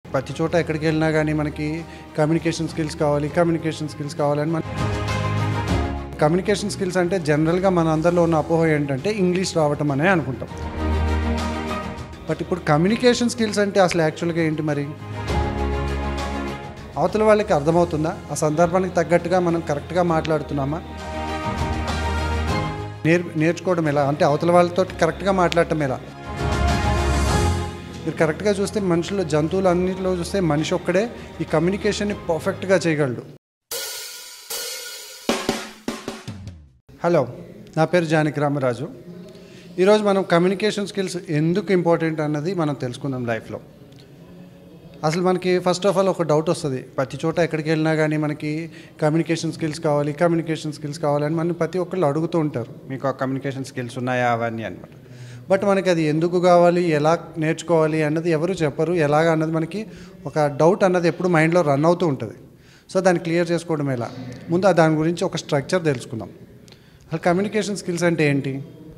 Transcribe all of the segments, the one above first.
ప్రతి చోట ఎక్కడికి వెళ్ళినా కానీ మనకి కమ్యూనికేషన్ స్కిల్స్ కావాలి కమ్యూనికేషన్ స్కిల్స్ కావాలని మన కమ్యూనికేషన్ స్కిల్స్ అంటే జనరల్గా మన అందరిలో ఉన్న అపోహ ఏంటంటే ఇంగ్లీష్ రావటం అనే అనుకుంటాం బట్ ఇప్పుడు కమ్యూనికేషన్ స్కిల్స్ అంటే అసలు యాక్చువల్గా ఏంటి మరి అవతల వాళ్ళకి అర్థమవుతుందా ఆ సందర్భానికి తగ్గట్టుగా మనం కరెక్ట్గా మాట్లాడుతున్నామా నేర్ నేర్చుకోవడం ఎలా అంటే అవతల వాళ్ళతో కరెక్ట్గా మాట్లాడటం ఎలా మీరు కరెక్ట్గా చూస్తే మనుషులు జంతువులు అన్నింటిలో చూస్తే మనిషి ఒక్కడే ఈ కమ్యూనికేషన్ని పర్ఫెక్ట్గా చేయగలడు హలో నా పేరు జానకి రామరాజు ఈరోజు మనం కమ్యూనికేషన్ స్కిల్స్ ఎందుకు ఇంపార్టెంట్ అన్నది మనం తెలుసుకుందాం లైఫ్లో అసలు మనకి ఫస్ట్ ఆఫ్ ఆల్ ఒక డౌట్ వస్తుంది ప్రతి చోట ఎక్కడికి వెళ్ళినా కానీ మనకి కమ్యూనికేషన్ స్కిల్స్ కావాలి కమ్యూనికేషన్ స్కిల్స్ కావాలని మనం ప్రతి ఒక్కళ్ళు అడుగుతూ ఉంటారు మీకు ఆ కమ్యూనికేషన్ స్కిల్స్ ఉన్నాయా అవన్నీ అనమాట బట్ మనకి అది ఎందుకు కావాలి ఎలా నేర్చుకోవాలి అన్నది ఎవరు చెప్పరు ఎలాగ అన్నది మనకి ఒక డౌట్ అన్నది ఎప్పుడు మైండ్లో రన్ అవుతూ ఉంటుంది సో దాన్ని క్లియర్ చేసుకోవడం ఎలా ముందు ఆ దాని గురించి ఒక స్ట్రక్చర్ తెలుసుకుందాం అసలు కమ్యూనికేషన్ స్కిల్స్ అంటే ఏంటి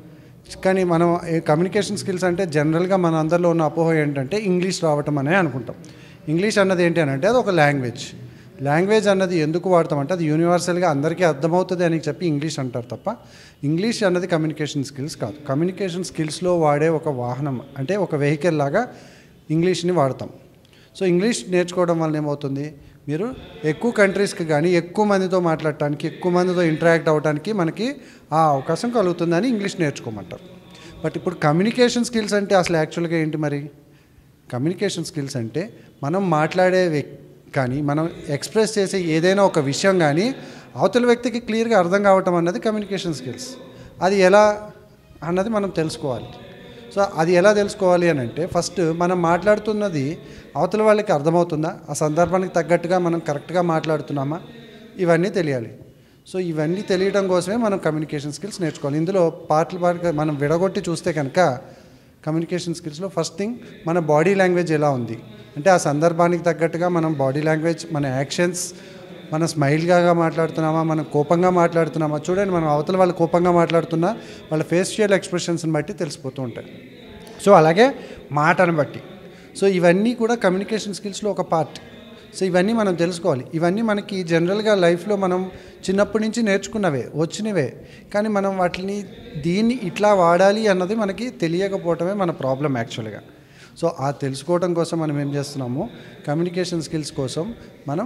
కానీ మనం ఈ కమ్యూనికేషన్ స్కిల్స్ అంటే జనరల్గా మన అందరిలో ఉన్న అపోహ ఏంటంటే ఇంగ్లీష్ రావటం అనే అనుకుంటాం ఇంగ్లీష్ అన్నది ఏంటి అని అంటే అది ఒక లాంగ్వేజ్ లాంగ్వేజ్ అన్నది ఎందుకు వాడతామంటే అది యూనివర్సల్గా అందరికీ అర్థమవుతుంది అని చెప్పి ఇంగ్లీష్ అంటారు తప్ప ఇంగ్లీష్ అన్నది కమ్యూనికేషన్ స్కిల్స్ కాదు కమ్యూనికేషన్ స్కిల్స్లో వాడే ఒక వాహనం అంటే ఒక వెహికల్ లాగా ఇంగ్లీష్ని వాడతాం సో ఇంగ్లీష్ నేర్చుకోవడం వల్ల ఏమవుతుంది మీరు ఎక్కువ కంట్రీస్కి కానీ ఎక్కువ మందితో మాట్లాడటానికి ఎక్కువ మందితో ఇంటరాక్ట్ అవ్వడానికి మనకి ఆ అవకాశం కలుగుతుందని ఇంగ్లీష్ నేర్చుకోమంటారు బట్ ఇప్పుడు కమ్యూనికేషన్ స్కిల్స్ అంటే అసలు యాక్చువల్గా ఏంటి మరి కమ్యూనికేషన్ స్కిల్స్ అంటే మనం మాట్లాడే వ్యక్ కానీ మనం ఎక్స్ప్రెస్ చేసే ఏదైనా ఒక విషయం కానీ అవతల వ్యక్తికి క్లియర్గా అర్థం కావటం అన్నది కమ్యూనికేషన్ స్కిల్స్ అది ఎలా అన్నది మనం తెలుసుకోవాలి సో అది ఎలా తెలుసుకోవాలి అని అంటే ఫస్ట్ మనం మాట్లాడుతున్నది అవతల వాళ్ళకి అర్థమవుతుందా ఆ సందర్భానికి తగ్గట్టుగా మనం కరెక్ట్గా మాట్లాడుతున్నామా ఇవన్నీ తెలియాలి సో ఇవన్నీ తెలియడం కోసమే మనం కమ్యూనికేషన్ స్కిల్స్ నేర్చుకోవాలి ఇందులో పార్ట్లు పార్ట్గా మనం విడగొట్టి చూస్తే కనుక కమ్యూనికేషన్ స్కిల్స్లో ఫస్ట్ థింగ్ మన బాడీ లాంగ్వేజ్ ఎలా ఉంది అంటే ఆ సందర్భానికి తగ్గట్టుగా మనం బాడీ లాంగ్వేజ్ మన యాక్షన్స్ మన స్మైల్గా మాట్లాడుతున్నామా మనం కోపంగా మాట్లాడుతున్నామా చూడండి మనం అవతల వాళ్ళు కోపంగా మాట్లాడుతున్నా వాళ్ళ ఫేషియల్ ఎక్స్ప్రెషన్స్ని బట్టి తెలిసిపోతూ ఉంటాయి సో అలాగే మాటను బట్టి సో ఇవన్నీ కూడా కమ్యూనికేషన్ స్కిల్స్లో ఒక పార్ట్ సో ఇవన్నీ మనం తెలుసుకోవాలి ఇవన్నీ మనకి జనరల్గా లైఫ్లో మనం చిన్నప్పటి నుంచి నేర్చుకున్నవే వచ్చినవే కానీ మనం వాటిని దీన్ని ఇట్లా వాడాలి అన్నది మనకి తెలియకపోవటమే మన ప్రాబ్లం యాక్చువల్గా సో ఆ తెలుసుకోవడం కోసం మనం ఏం చేస్తున్నాము కమ్యూనికేషన్ స్కిల్స్ కోసం మనం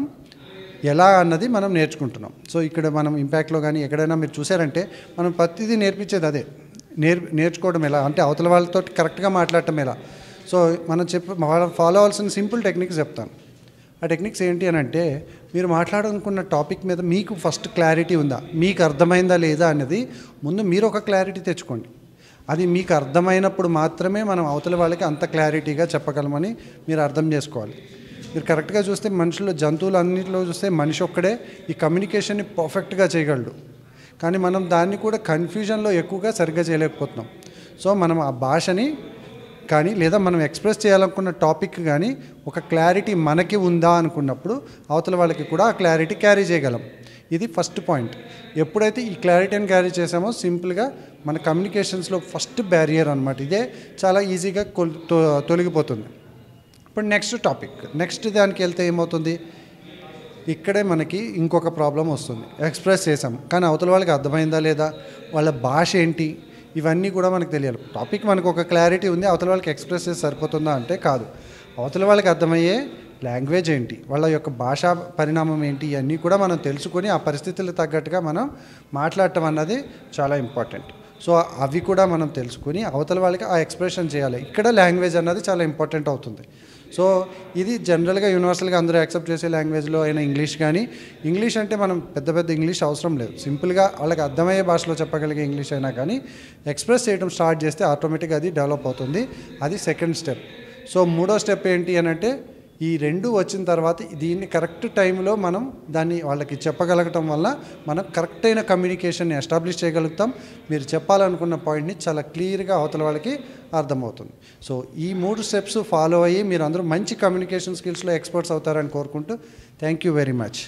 ఎలా అన్నది మనం నేర్చుకుంటున్నాం సో ఇక్కడ మనం ఇంపాక్ట్లో కానీ ఎక్కడైనా మీరు చూసారంటే మనం ప్రతిదీ నేర్పించేది అదే నేర్ నేర్చుకోవడం ఎలా అంటే అవతల వాళ్ళతో కరెక్ట్గా మాట్లాడటం ఎలా సో మనం చెప్ప ఫాలో అవ్వాల్సిన సింపుల్ టెక్నిక్స్ చెప్తాను ఆ టెక్నిక్స్ ఏంటి అని అంటే మీరు మాట్లాడాలనుకున్న టాపిక్ మీద మీకు ఫస్ట్ క్లారిటీ ఉందా మీకు అర్థమైందా లేదా అనేది ముందు మీరు ఒక క్లారిటీ తెచ్చుకోండి అది మీకు అర్థమైనప్పుడు మాత్రమే మనం అవతల వాళ్ళకి అంత క్లారిటీగా చెప్పగలమని మీరు అర్థం చేసుకోవాలి మీరు కరెక్ట్గా చూస్తే మనుషులు జంతువులు అన్నింటిలో చూస్తే మనిషి ఒక్కడే ఈ కమ్యూనికేషన్ని పర్ఫెక్ట్గా చేయగలడు కానీ మనం దాన్ని కూడా కన్ఫ్యూజన్లో ఎక్కువగా సరిగ్గా చేయలేకపోతున్నాం సో మనం ఆ భాషని కానీ లేదా మనం ఎక్స్ప్రెస్ చేయాలనుకున్న టాపిక్ కానీ ఒక క్లారిటీ మనకి ఉందా అనుకున్నప్పుడు అవతల వాళ్ళకి కూడా ఆ క్లారిటీ క్యారీ చేయగలం ఇది ఫస్ట్ పాయింట్ ఎప్పుడైతే ఈ క్లారిటీని క్యారీ చేసామో సింపుల్గా మన కమ్యూనికేషన్స్లో ఫస్ట్ బ్యారియర్ అనమాట ఇదే చాలా ఈజీగా కొల్- తొ- తొలగిపోతుంది ఇప్పుడు నెక్స్ట్ టాపిక్ నెక్స్ట్ దానికి వెళ్తే ఏమవుతుంది ఇక్కడే మనకి ఇంకొక ప్రాబ్లం వస్తుంది ఎక్స్ప్రెస్ చేసాం కానీ అవతల వాళ్ళకి అర్థమైందా లేదా వాళ్ళ భాష ఏంటి ఇవన్నీ కూడా మనకు తెలియాలి టాపిక్ మనకు ఒక క్లారిటీ ఉంది అవతల వాళ్ళకి ఎక్స్ప్రెస్ చేసి సరిపోతుందా అంటే కాదు అవతల వాళ్ళకి అర్థమయ్యే లాంగ్వేజ్ ఏంటి వాళ్ళ యొక్క భాషా పరిణామం ఏంటి ఇవన్నీ కూడా మనం తెలుసుకొని ఆ పరిస్థితులకు తగ్గట్టుగా మనం మాట్లాడటం అన్నది చాలా ఇంపార్టెంట్ సో అవి కూడా మనం తెలుసుకుని అవతల వాళ్ళకి ఆ ఎక్స్ప్రెషన్ చేయాలి ఇక్కడ లాంగ్వేజ్ అన్నది చాలా ఇంపార్టెంట్ అవుతుంది సో ఇది జనరల్గా యూనివర్సల్గా అందరూ యాక్సెప్ట్ చేసే లాంగ్వేజ్లో అయినా ఇంగ్లీష్ కానీ ఇంగ్లీష్ అంటే మనం పెద్ద పెద్ద ఇంగ్లీష్ అవసరం లేదు సింపుల్గా వాళ్ళకి అర్థమయ్యే భాషలో చెప్పగలిగే ఇంగ్లీష్ అయినా కానీ ఎక్స్ప్రెస్ చేయడం స్టార్ట్ చేస్తే ఆటోమేటిక్గా అది డెవలప్ అవుతుంది అది సెకండ్ స్టెప్ సో మూడో స్టెప్ ఏంటి అని అంటే ఈ రెండు వచ్చిన తర్వాత దీన్ని కరెక్ట్ టైంలో మనం దాన్ని వాళ్ళకి చెప్పగలగటం వల్ల మనం కరెక్ట్ అయిన కమ్యూనికేషన్ని ఎస్టాబ్లిష్ చేయగలుగుతాం మీరు చెప్పాలనుకున్న పాయింట్ని చాలా క్లియర్గా అవతల వాళ్ళకి అర్థమవుతుంది సో ఈ మూడు స్టెప్స్ ఫాలో అయ్యి మీరు అందరూ మంచి కమ్యూనికేషన్ స్కిల్స్లో ఎక్స్పర్ట్స్ అవుతారని కోరుకుంటూ థ్యాంక్ యూ వెరీ మచ్